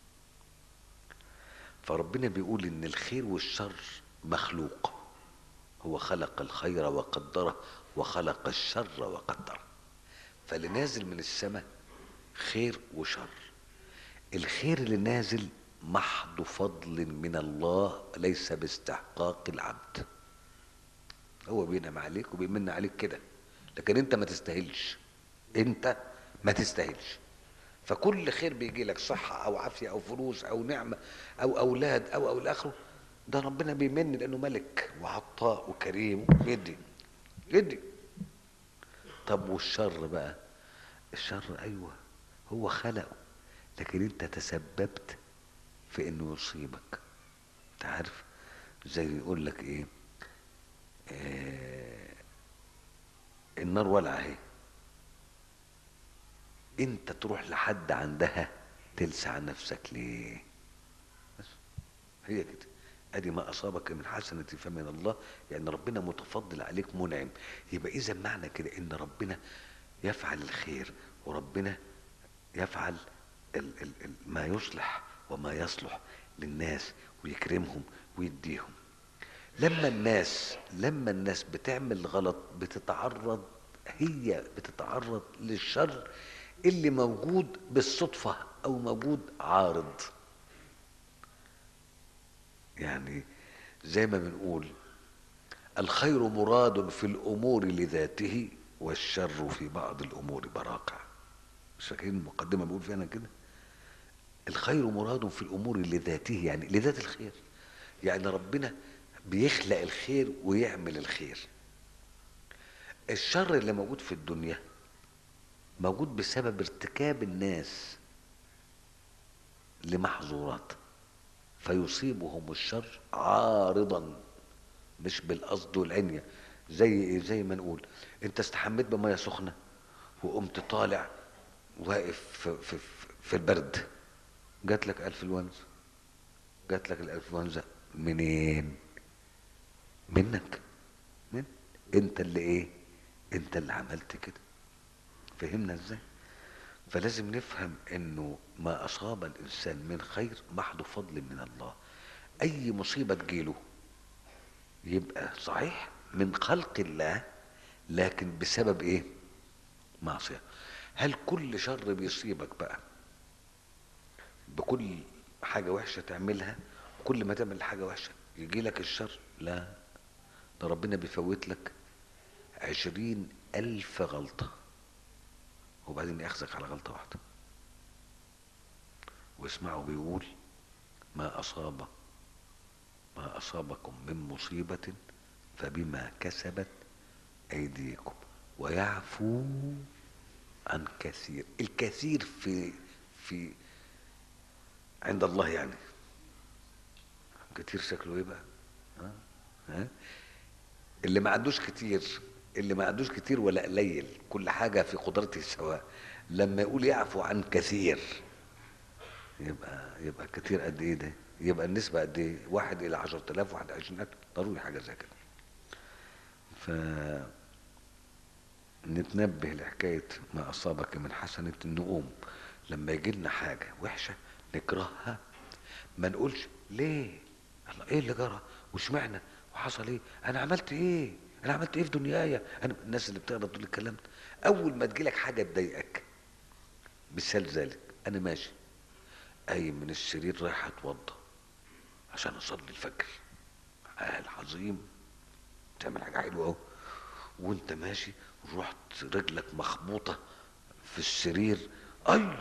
فربنا بيقول ان الخير والشر مخلوق هو خلق الخير وقدره وخلق الشر وقدره فاللي نازل من السماء خير وشر الخير اللي نازل محض فضل من الله ليس باستحقاق العبد هو بينعم عليك وبيمن عليك كده لكن انت ما تستاهلش انت ما تستاهلش فكل خير بيجي لك صحة أو عافية أو فلوس أو نعمة أو أولاد أو أو الآخره ده ربنا بيمن لأنه ملك وعطاء وكريم يدي يدي طب والشر بقى الشر أيوه هو خلقه لكن أنت تسببت في إنه يصيبك أنت عارف زي يقول لك إيه آه النار ولعة أهي انت تروح لحد عندها تلسع نفسك ليه بس هي كده ادي ما اصابك من حسنه فمن الله يعني ربنا متفضل عليك منعم يبقى اذا معنى كده ان ربنا يفعل الخير وربنا يفعل ال ال ال ما يصلح وما يصلح للناس ويكرمهم ويديهم لما الناس لما الناس بتعمل غلط بتتعرض هي بتتعرض للشر اللي موجود بالصدفة أو موجود عارض يعني زي ما بنقول الخير مراد في الأمور لذاته والشر في بعض الأمور براقع مش فاكرين المقدمة بقول فيها أنا كده الخير مراد في الأمور لذاته يعني لذات الخير يعني ربنا بيخلق الخير ويعمل الخير الشر اللي موجود في الدنيا موجود بسبب ارتكاب الناس لمحظورات فيصيبهم الشر عارضا مش بالقصد والعنية زي ايه زي ما نقول انت استحميت بميه سخنه وقمت طالع واقف في, في, في البرد جات لك انفلونزا جات لك الانفلونزا منين منك من انت اللي ايه انت اللي عملت كده فهمنا ازاي فلازم نفهم انه ما اصاب الانسان من خير محض فضل من الله اي مصيبه تجيله يبقى صحيح من خلق الله لكن بسبب ايه معصيه هل كل شر بيصيبك بقى بكل حاجه وحشه تعملها كل ما تعمل حاجه وحشه يجي لك الشر لا ده ربنا بيفوت لك عشرين ألف غلطة وبعدين يأخذك على غلطة واحدة واسمعوا بيقول ما أصاب ما أصابكم من مصيبة فبما كسبت أيديكم ويعفو عن كثير الكثير في في عند الله يعني كتير شكله ايه بقى ها؟ ها؟ اللي ما عندوش كتير اللي ما عندوش كتير ولا قليل كل حاجة في قدرته سواء لما يقول يعفو عن كثير يبقى يبقى كتير قد ايه ده يبقى النسبة قد ايه واحد الى عشرة الاف واحد عشرين الف ضروري حاجة زي كده ف نتنبه لحكاية ما أصابك من حسنة نقوم لما يجي لنا حاجة وحشة نكرهها ما نقولش ليه الله ايه اللي جرى واشمعنى وحصل ايه انا عملت ايه انا عملت ايه في دنيايا انا الناس اللي بتقدر تقول الكلام ده اول ما تجيلك حاجه تضايقك مثال ذلك انا ماشي قايم من السرير رايح اتوضى عشان اصلي الفجر عال عظيم تعمل حاجه حلوه اهو وانت ماشي رحت رجلك مخبوطه في السرير اي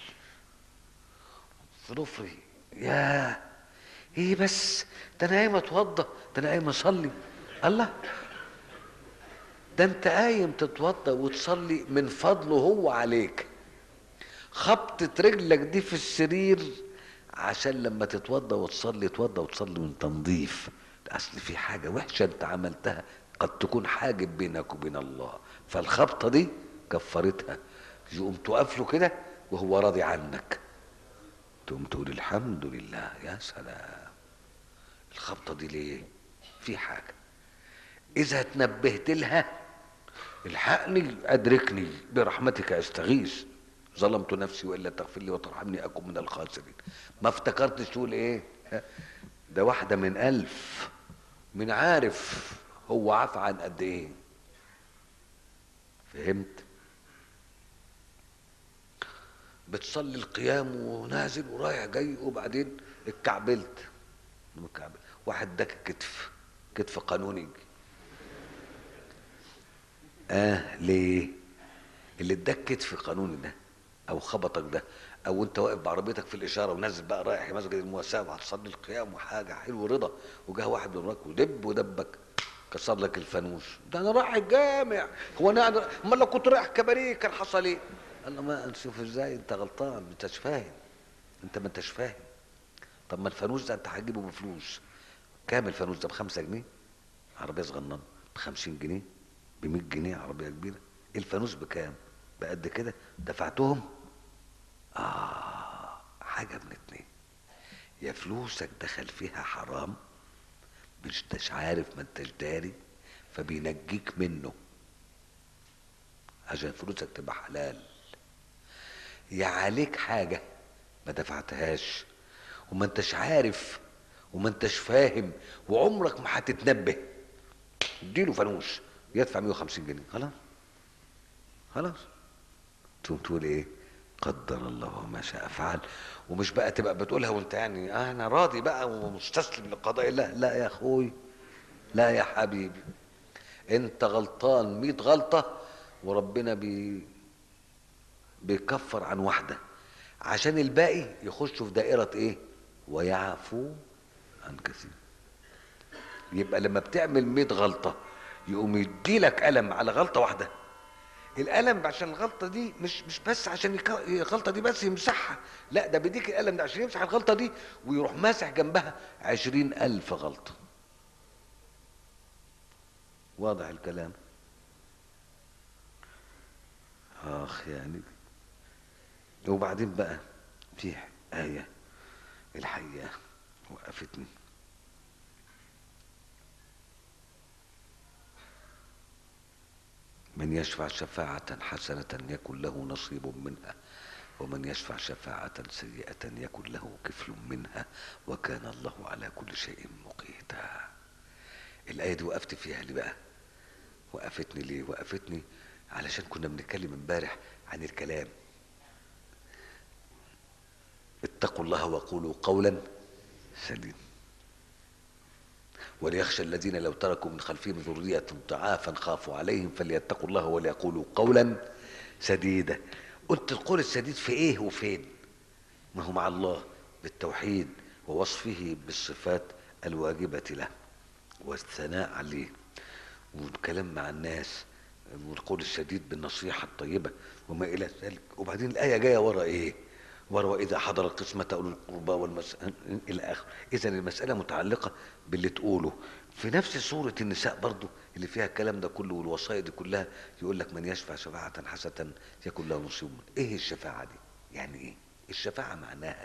في ضفري ياه ايه بس ده انا قايم اتوضى ده انا قايم اصلي الله ده انت قايم تتوضى وتصلي من فضله هو عليك خبطة رجلك دي في السرير عشان لما تتوضى وتصلي تتوضى وتصلي من تنظيف اصل في حاجة وحشة انت عملتها قد تكون حاجب بينك وبين الله فالخبطة دي كفرتها يقوم تقف له كده وهو راضي عنك تقوم تقول الحمد لله يا سلام الخبطة دي ليه في حاجة اذا تنبهت لها الحقني ادركني برحمتك استغيث ظلمت نفسي والا تغفر لي وترحمني اكن من الخاسرين ما افتكرتش تقول ايه ده واحده من الف من عارف هو عفى عن قد ايه فهمت بتصلي القيام ونازل ورايح جاي وبعدين اتكعبلت متكعبل واحد اداك الكتف كتف قانوني اه ليه اللي اداك كتف قانوني ده او خبطك ده او انت واقف بعربيتك في الاشاره ونازل بقى رايح مسجد المواساه وهتصلي القيام وحاجه حلو رضا وجاه واحد من وراك ودب ودبك كسر لك الفانوس ده انا رايح الجامع هو انا امال لو كنت رايح كباريه كان حصل ايه؟ قال له ما نشوف ازاي انت غلطان ما انتش فاهم انت ما انتش فاهم طب ما الفانوس ده انت هتجيبه بفلوس كام الفانوس ده بخمسة جنيه عربية صغننة بخمسين جنيه بمية جنيه عربية كبيرة الفانوس بكام بقد كده دفعتهم آه حاجة من اتنين يا فلوسك دخل فيها حرام مش انتش عارف ما انتش داري فبينجيك منه عشان فلوسك تبقى حلال يا عليك حاجة ما دفعتهاش وما انتش عارف وما انتش فاهم وعمرك ما هتتنبه اديله فانوس يدفع 150 جنيه خلاص خلاص تقوم تقول ايه قدر الله ما شاء فعل ومش بقى تبقى بتقولها وانت يعني آه انا راضي بقى ومستسلم لقضاء الله لا يا اخوي لا يا حبيبي انت غلطان 100 غلطه وربنا بي بيكفر عن واحده عشان الباقي يخشوا في دائره ايه ويعفو عن كثير يبقى لما بتعمل 100 غلطه يقوم يديلك ألم على غلطة واحدة الألم عشان الغلطة دي مش مش بس عشان يك- الغلطة دي بس يمسحها لا ده بيديك الألم ده عشان يمسح الغلطة دي ويروح ماسح جنبها عشرين ألف غلطة واضح الكلام آخ يعني وبعدين بقى في آية الحقيقة وقفتني من يشفع شفاعة حسنة يكن له نصيب منها ومن يشفع شفاعة سيئة يكن له كفل منها وكان الله على كل شيء مقيتا الآية دي وقفت فيها ليه بقى وقفتني ليه وقفتني علشان كنا بنتكلم امبارح عن الكلام اتقوا الله وقولوا قولا سديدا وليخشى الذين لو تركوا من خلفهم ذرية ضعافا خافوا عليهم فليتقوا الله وليقولوا قولا سديدا قلت القول السديد في ايه وفين ما هو مع الله بالتوحيد ووصفه بالصفات الواجبة له والثناء عليه والكلام مع الناس والقول الشديد بالنصيحة الطيبة وما إلى ذلك وبعدين الآية جاية ورا إيه ورا وإذا حضر القسمة أولو القربى والمسألة إلى آخره إذا المسألة متعلقة باللي تقوله في نفس سورة النساء برضو اللي فيها الكلام ده كله والوصايا دي كلها يقول لك من يشفع شفاعة حسنة يكون له نصيب منها. إيه الشفاعة دي يعني إيه الشفاعة معناها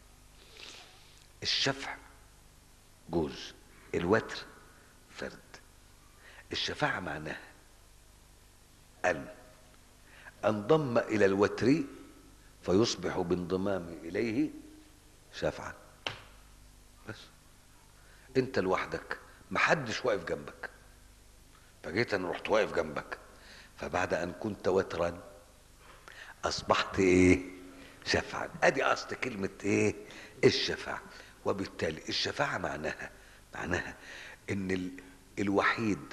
الشفع جوز الوتر فرد الشفاعة معناها أن انضم إلى الوتر فيصبح بانضمام إليه شفعا بس أنت لوحدك محدش واقف جنبك فجيت أنا رحت واقف جنبك فبعد أن كنت وترا أصبحت إيه شفعا أدي أصل كلمة إيه الشفاعة وبالتالي الشفاعة معناها معناها إن ال... الوحيد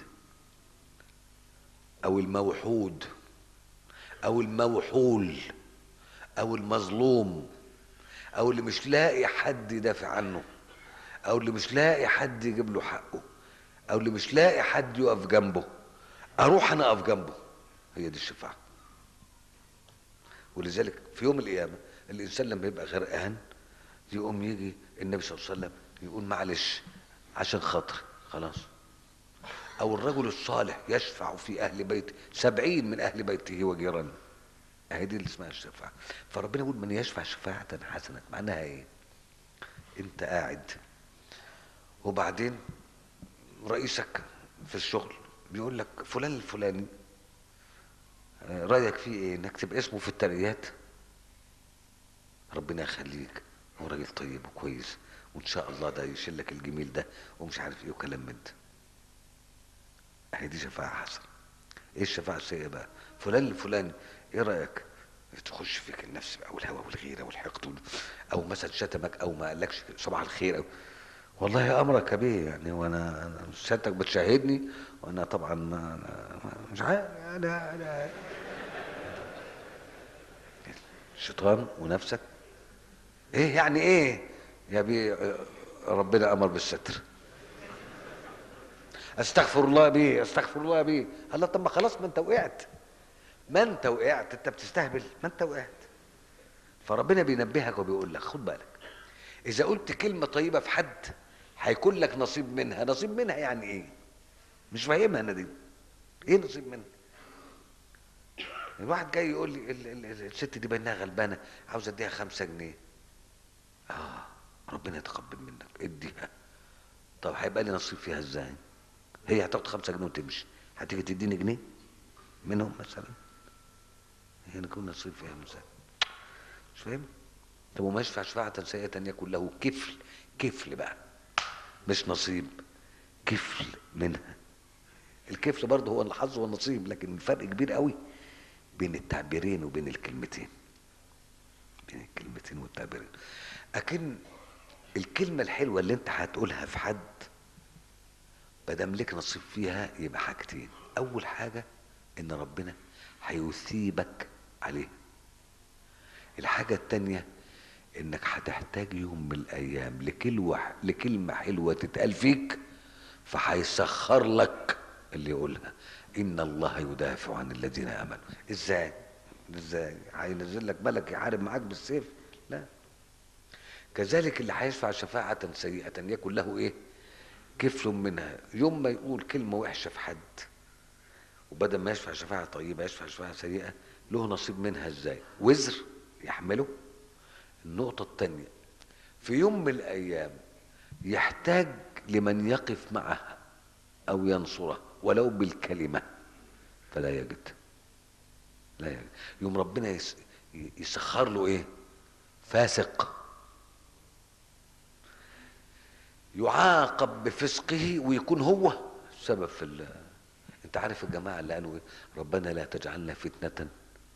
او الموحود او الموحول او المظلوم او اللي مش لاقي حد يدافع عنه او اللي مش لاقي حد يجيب له حقه او اللي مش لاقي حد يقف جنبه اروح انا اقف جنبه هي دي الشفاعه ولذلك في يوم القيامه الانسان لما يبقى غرقان يقوم يجي النبي صلى الله عليه وسلم يقول معلش عشان خاطري خلاص أو الرجل الصالح يشفع في أهل بيته سبعين من أهل بيته وجيرانه أهي دي اللي اسمها الشفاعة فربنا يقول من يشفع شفاعة حسنة معناها إيه؟ أنت قاعد وبعدين رئيسك في الشغل بيقول لك فلان الفلاني آه، رايك فيه ايه نكتب اسمه في الترقيات ربنا يخليك هو راجل طيب وكويس وان شاء الله ده يشيل لك الجميل ده ومش عارف ايه وكلام من ده اهي دي شفاعة حسنة ايه الشفاعة السيئة بقى فلان الفلاني ايه رأيك تخش فيك النفس بقى والهوى والغيرة والحقد وال- او مثلا شتمك او ما قالكش صباح الخير أو والله امرك يا بيه يعني وانا أنا سيادتك بتشاهدني وانا طبعا ما أنا ما- مش عارف انا انا الشيطان ونفسك ايه يعني ايه يا بيه ربنا امر بالستر استغفر الله بيه استغفر الله بيه الله طب ما خلاص ما انت وقعت ما انت وقعت انت بتستهبل ما انت وقعت فربنا بينبهك وبيقول لك خد بالك اذا قلت كلمه طيبه في حد هيكون لك نصيب منها نصيب منها يعني ايه مش فاهمها انا دي ايه نصيب منها الواحد جاي يقول لي ال- ال- ال- الست دي بانها غلبانه عاوز اديها خمسة جنيه اه ربنا يتقبل منك اديها طب هيبقى لي نصيب فيها ازاي هي هتاخد خمسة جنيه وتمشي هتيجي تديني جنيه منهم مثلا هي نكون نصيب فيها ازاي مش فاهم طب وما يشفع شفاعة سيئة أن يكون له كفل كفل بقى مش نصيب كفل منها الكفل برضه هو الحظ والنصيب لكن الفرق كبير قوي بين التعبيرين وبين الكلمتين بين الكلمتين والتعبيرين أكن الكلمة الحلوة اللي انت هتقولها في حد مادام لك نصيب فيها يبقى حاجتين أول حاجة إن ربنا هيثيبك عليه الحاجة التانية إنك هتحتاج يوم من الأيام لكلمة لكلمة حلوة تتقال فيك فهيسخر لك اللي يقولها إن الله يدافع عن الذين آمنوا إزاي؟ إزاي؟ هينزل لك ملك يحارب معاك بالسيف؟ لا كذلك اللي هيشفع شفاعة سيئة يكن له إيه؟ كفل منها يوم ما يقول كلمة وحشة في حد وبدل ما يشفع شفاعة طيبة يشفع شفاعة سيئة له نصيب منها ازاي وزر يحمله النقطة الثانية في يوم من الأيام يحتاج لمن يقف معه أو ينصره ولو بالكلمة فلا يجد لا يجد يوم ربنا يس يسخر له ايه فاسق يعاقب بفسقه ويكون هو سبب في ال انت عارف الجماعه اللي قالوا ايه ربنا لا تجعلنا فتنه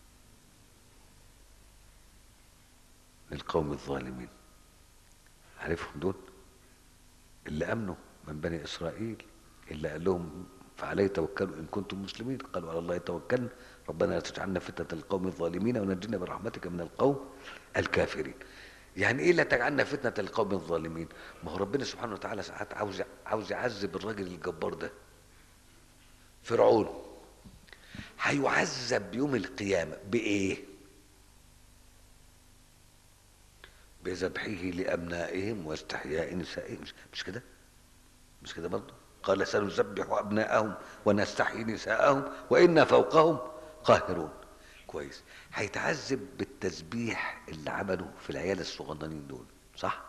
للقوم الظالمين عارفهم دول اللي امنوا من بني اسرائيل اللي قال لهم فعليه توكلوا ان كنتم مسلمين قالوا على الله توكلنا ربنا لا تجعلنا فتنه للقوم الظالمين ونجنا برحمتك من القوم الكافرين يعني ايه لا تجعلنا فتنه للقوم الظالمين ما هو ربنا سبحانه وتعالى ساعات عاوز عاوز يعذب الراجل الجبار ده فرعون هيعذب يوم القيامه بايه بذبحه لابنائهم واستحياء نسائهم مش, مش كده مش كده برضه قال سنذبح ابناءهم ونستحيي نساءهم وانا فوقهم قاهرون كويس هيتعذب بالتسبيح اللي عمله في العيال الصغننين دول صح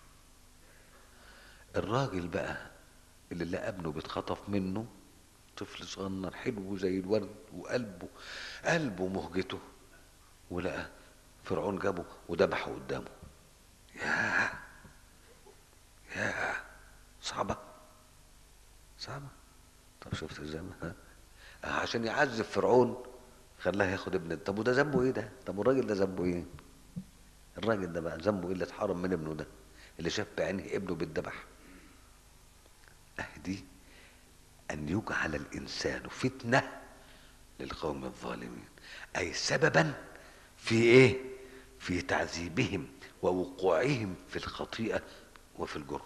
الراجل بقى اللي لقى ابنه بيتخطف منه طفل صغنن حلو زي الورد وقلبه قلبه مهجته ولقى فرعون جابه وذبحه قدامه يا يا صعبة صعبة طب شفت ازاي عشان يعذب فرعون خلاه ياخد ابن طب وده ذنبه ايه ده طب والراجل ده ذنبه ايه الراجل ده بقى ذنبه ايه اللي اتحرم من ابنه ده اللي شاف بعينه ابنه بيتذبح اهدي ان يجعل الانسان فتنه للقوم الظالمين اي سببا في ايه في تعذيبهم ووقوعهم في الخطيئه وفي الجرم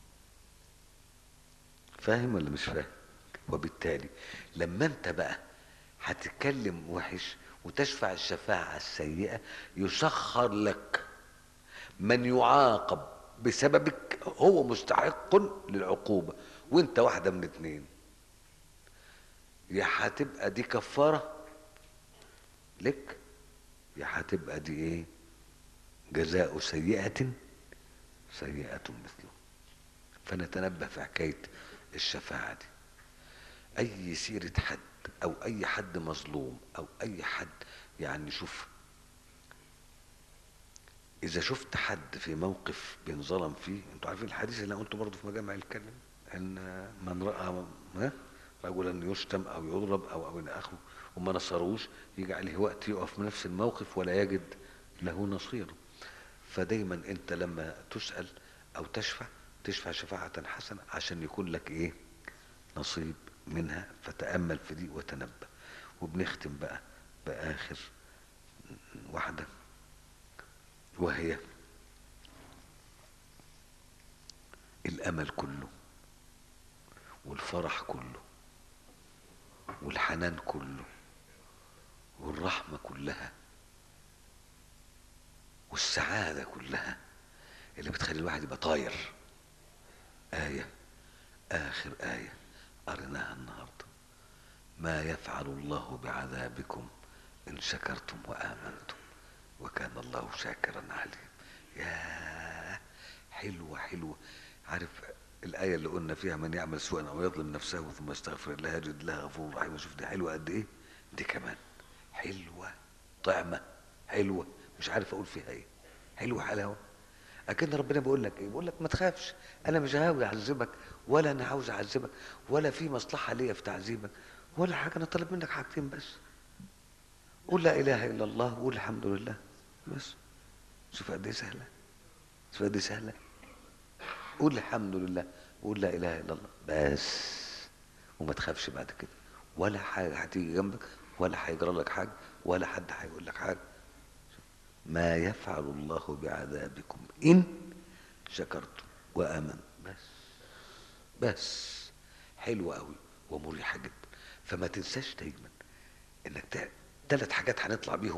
فاهم ولا مش فاهم وبالتالي لما انت بقى هتتكلم وحش وتشفع الشفاعة السيئة يسخر لك من يعاقب بسببك هو مستحق للعقوبة وانت واحدة من اتنين يا هتبقى دي كفارة لك يا هتبقى دي ايه جزاء سيئة سيئة مثله فنتنبه في حكاية الشفاعة دي اي سيرة حد او اي حد مظلوم او اي حد يعني شوف اذا شفت حد في موقف بينظلم فيه انتوا عارفين الحديث اللي انا قلته برضه في مجامع الكلم ان من راى ها رجلا يشتم او يضرب او او الى اخره وما نصروش يجي عليه وقت يقف من نفس الموقف ولا يجد له نصير فدايما انت لما تسال او تشفع تشفع شفاعه حسنه عشان يكون لك ايه نصيب منها فتامل في دي وتنبه وبنختم بقى باخر واحده وهي الامل كله والفرح كله والحنان كله والرحمه كلها والسعاده كلها اللي بتخلي الواحد يبقى طاير ايه اخر ايه قريناها النهارده ما يفعل الله بعذابكم ان شكرتم وامنتم وكان الله شاكرا عليم يا حلوة حلوة عارف الآية اللي قلنا فيها من يعمل سوءا أو يظلم نفسه ثم يستغفر الله يجد الله غفور رحيم شوف دي حلوة قد إيه دي كمان حلوة طعمة حلوة مش عارف أقول فيها إيه حلوة حلاوة أكن ربنا بيقول لك إيه بيقول لك ما تخافش أنا مش هاوي أعذبك ولا أنا عاوز أعذبك ولا في مصلحة ليا في تعذيبك ولا حاجة أنا طالب منك حاجتين بس قول لا اله الا الله وقول الحمد لله بس شوف قد ايه سهله شوف قد ايه سهله قول الحمد لله وقول لا اله الا الله بس وما تخافش بعد كده ولا حاجه هتيجي جنبك ولا هيجرى لك حاجه ولا حد هيقول لك حاجه ما يفعل الله بعذابكم ان شكرتم وامنتم بس بس حلوه قوي ومريحه جدا فما تنساش دايما انك تعمل ثلاث حاجات هنطلع بيهم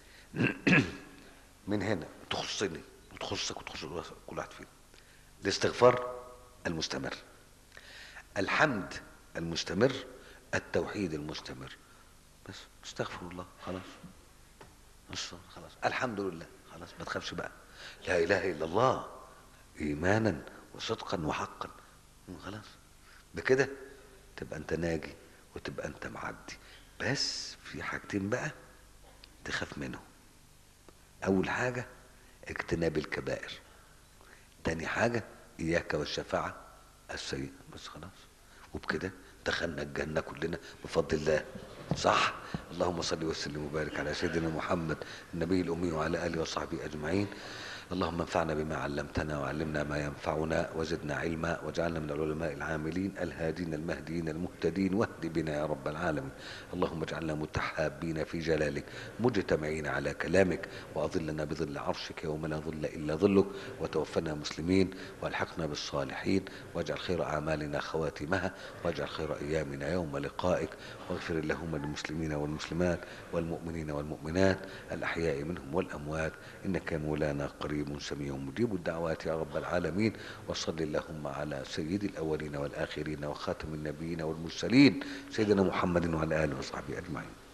من هنا تخصني وتخصك وتخص كل واحد فينا الاستغفار المستمر الحمد المستمر التوحيد المستمر بس استغفر الله خلاص بس خلاص الحمد لله خلاص ما تخافش بقى لا اله الا الله ايمانا وصدقا وحقا خلاص بكده تبقى انت ناجي وتبقى انت معدي بس في حاجتين بقى تخاف منهم اول حاجه اجتناب الكبائر تاني حاجه اياك والشفاعه السيئه بس خلاص وبكده دخلنا الجنه كلنا بفضل الله صح اللهم صل وسلم وبارك على سيدنا محمد النبي الامي وعلى اله وصحبه اجمعين اللهم انفعنا بما علمتنا وعلمنا ما ينفعنا وزدنا علما واجعلنا من العلماء العاملين الهادين المهديين المهتدين واهد بنا يا رب العالمين اللهم اجعلنا متحابين في جلالك مجتمعين على كلامك واظلنا بظل عرشك يوم لا ظل الا ظلك وتوفنا مسلمين والحقنا بالصالحين واجعل خير اعمالنا خواتمها واجعل خير ايامنا يوم لقائك واغفر اللهم للمسلمين والمسلمات والمؤمنين والمؤمنات الاحياء منهم والاموات انك يا مولانا قريب سميع مجيب الدعوات يا رب العالمين وصل اللهم على سيد الاولين والاخرين وخاتم النبيين والمرسلين سيدنا محمد وعلى اله وصحبه اجمعين